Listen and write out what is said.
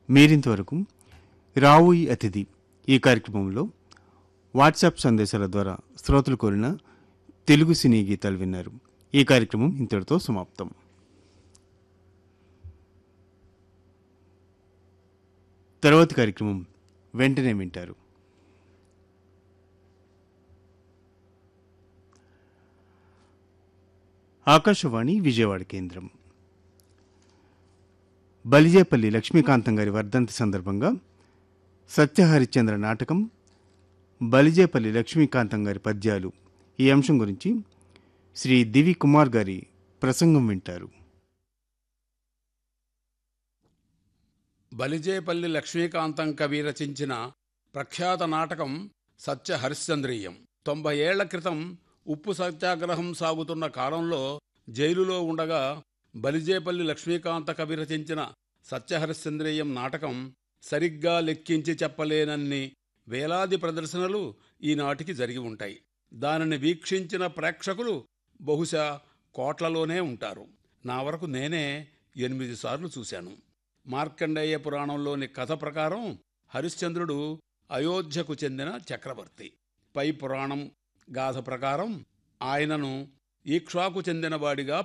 మీరింతవరకు రావుయి అతిథి ఈ కార్యక్రమంలో వాట్సాప్ సందేశాల ద్వారా శ్రోతలు కోరిన తెలుగు సినీ గీతాలు విన్నారు ఈ కార్యక్రమం ఇంతటితో సమాప్తం తర్వాతి కార్యక్రమం వెంటనే వింటారు ఆకాశవాణి విజయవాడ కేంద్రం బలిజేపల్లి లక్ష్మీకాంతం గారి వర్ధంతి సందర్భంగా సత్యహరిశ్చంద్ర నాటకం బలిజేపల్లి లక్ష్మీకాంతం గారి పద్యాలు ఈ అంశం గురించి శ్రీ దివి కుమార్ గారి ప్రసంగం వింటారు బలిజేపల్లి లక్ష్మీకాంతం కవి రచించిన ప్రఖ్యాత నాటకం సత్య హరిశ్చంద్రీయం తొంభై ఏళ్ల క్రితం ఉప్పు సత్యాగ్రహం సాగుతున్న కాలంలో జైలులో ఉండగా బలిజేపల్లి లక్ష్మీకాంత కవి రచించిన సత్యహరిశ్చంద్రీయం నాటకం సరిగ్గా లెక్కించి చెప్పలేనన్ని వేలాది ప్రదర్శనలు ఈనాటికి జరిగి ఉంటాయి దానిని వీక్షించిన ప్రేక్షకులు బహుశా కోట్లలోనే ఉంటారు నా వరకు నేనే ఎనిమిది సార్లు చూశాను మార్కండేయ పురాణంలోని కథ ప్రకారం హరిశ్చంద్రుడు అయోధ్యకు చెందిన చక్రవర్తి పై పురాణం గాథ ప్రకారం ఆయనను ఈక్ష్వాకు చెందినవాడిగా